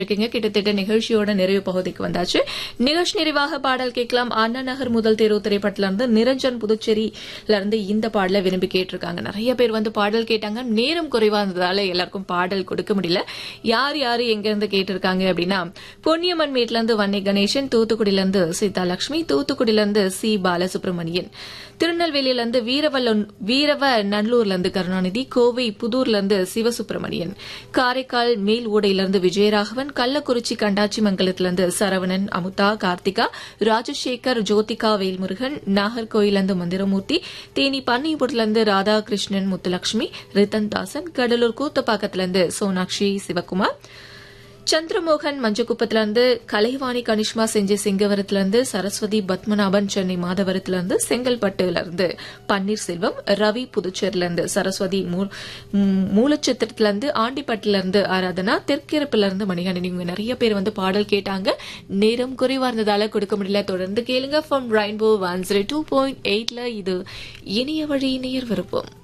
இருக்கீங்க கிட்டத்தட்ட நிகழ்ச்சியோட நிறைவு பகுதிக்கு வந்தாச்சு நிகழ்ச்சி நிறைவாக பாடல் கேட்கலாம் அண்ணா நகர் முதல் தேர்வு திரைப்படத்துல இருந்து நிரஞ்சன் புதுச்சேரியில இருந்து இந்த பாடல விரும்பி கேட்டிருக்காங்க நிறைய பேர் வந்து பாடல் கேட்டாங்க நேரம் குறைவா இருந்ததால எல்லாருக்கும் பாடல் கொடுக்க முடியல யார் யாரு எங்க இருந்து கேட்டிருக்காங்க அப்படின்னா பொன்னியம்மன் மேட்ல இருந்து வன்னி கணேசன் தூத்துக்குடியில இருந்து சீதாலட்சுமி தூத்துக்குடியில இருந்து சி பாலசுப்ரமணியன் திருநெல்வேலியில இருந்து வீரவல்ல வீரவ நல்லூர்ல இருந்து கருணாநிதி கோவை புதூர்ல இருந்து சிவசுப்பிரமணியன் காரைக்கால் மேல் ஊடையிலிருந்து விஜயராகவன் கள்ளக்குறிச்சி கண்டாச்சி மங்கலத்திலிருந்து சரவணன் அமுதா கார்த்திகா ராஜசேகர் ஜோதிகா வேல்முருகன் நாகர்கோயிலிருந்து மந்திரமூர்த்தி தேனி பன்னிபுரத்திலிருந்து ராதாகிருஷ்ணன் முத்துலட்சுமி ரித்தன் தாசன் கடலூர் கூத்தப்பாக்கத்திலிருந்து சோனாட்சி சிவகுமார் சந்திரமோகன் மஞ்சக்குப்பத்திலிருந்து கலைவாணி கனிஷ்மா செஞ்ச சிங்கவரத்திலிருந்து சரஸ்வதி பத்மநாபன் சென்னை மாதவரத்திலிருந்து செங்கல்பட்டுல பன்னீர்செல்வம் ரவி புதுச்சேரியிலிருந்து சரஸ்வதி மூ- ம், மூலச்சத்திரத்திலிருந்து ஆண்டிப்பட்டிலிருந்து ஆராதனா தெற்கிருப்பிலிருந்து மணிகண்டன் இவங்க நிறைய பேர் வந்து பாடல் கேட்டாங்க நேரம் குறைவா இருந்ததால கொடுக்க முடியல தொடர்ந்து கேளுங்க from rainbow one zero two point எயிட்ல இது இனிய வழி நேர் விருப்பம்